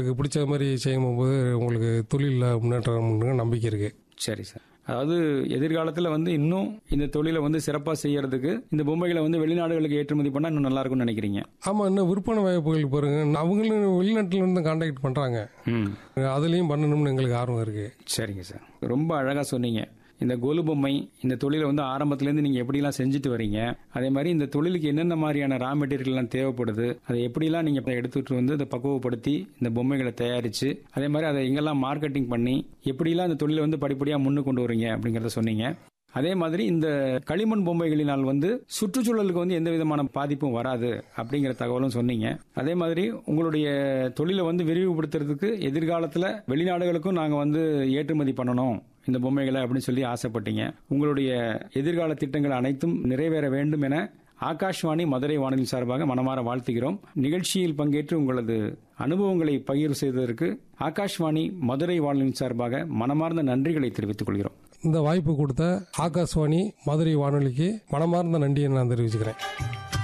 உங்களுக்கு பிடிச்ச மாதிரி செய்யும்போது உங்களுக்கு தொழிலில் முன்னேற்றம் நம்பிக்கை இருக்குது சரி சார் அதாவது எதிர்காலத்தில் வந்து இன்னும் இந்த தொழிலை வந்து சிறப்பாக செய்யறதுக்கு இந்த பொம்மைகளை வந்து வெளிநாடுகளுக்கு ஏற்றுமதி பண்ணால் இன்னும் நல்லா இருக்கும்னு நினைக்கிறீங்க ஆமாம் இன்னும் விற்பனை வாய்ப்புகள் பாருங்க அவங்களும் வெளிநாட்டில் இருந்து காண்டாக்ட் பண்ணுறாங்க ம் அதுலேயும் பண்ணணும்னு எங்களுக்கு ஆர்வம் இருக்குது சரிங்க சார் ரொம்ப அழகாக சொன்னீங்க இந்த கோலு பொம்மை இந்த தொழிலை வந்து ஆரம்பத்துலேருந்து நீங்கள் எப்படிலாம் செஞ்சுட்டு வரீங்க அதே மாதிரி இந்த தொழிலுக்கு என்னென்ன மாதிரியான ரா மெட்டீரியல்லாம் தேவைப்படுது அதை எப்படிலாம் நீங்கள் எடுத்துகிட்டு வந்து அதை பக்குவப்படுத்தி இந்த பொம்மைகளை தயாரித்து அதே மாதிரி அதை எங்கெல்லாம் மார்க்கெட்டிங் பண்ணி எப்படிலாம் இந்த தொழிலை வந்து படிப்படியாக முன்னு கொண்டு வரீங்க அப்படிங்கிறத சொன்னீங்க அதே மாதிரி இந்த களிமண் பொம்மைகளினால் வந்து சுற்றுச்சூழலுக்கு வந்து எந்த விதமான பாதிப்பும் வராது அப்படிங்கிற தகவலும் சொன்னீங்க அதே மாதிரி உங்களுடைய தொழிலை வந்து விரிவுபடுத்துறதுக்கு எதிர்காலத்தில் வெளிநாடுகளுக்கும் நாங்கள் வந்து ஏற்றுமதி பண்ணணும் இந்த பொம்மைகளை அப்படின்னு சொல்லி ஆசைப்பட்டீங்க உங்களுடைய எதிர்கால திட்டங்கள் அனைத்தும் நிறைவேற வேண்டும் என ஆகாஷ்வாணி மதுரை வானொலி சார்பாக மனமாற வாழ்த்துகிறோம் நிகழ்ச்சியில் பங்கேற்று உங்களது அனுபவங்களை பகிர்வு செய்ததற்கு ஆகாஷ்வாணி மதுரை வானொலி சார்பாக மனமார்ந்த நன்றிகளை தெரிவித்துக் கொள்கிறோம் இந்த வாய்ப்பு கொடுத்த ஆகாஷ்வாணி மதுரை வானொலிக்கு மனமார்ந்த நன்றியை நான் தெரிவிச்சுக்கிறேன்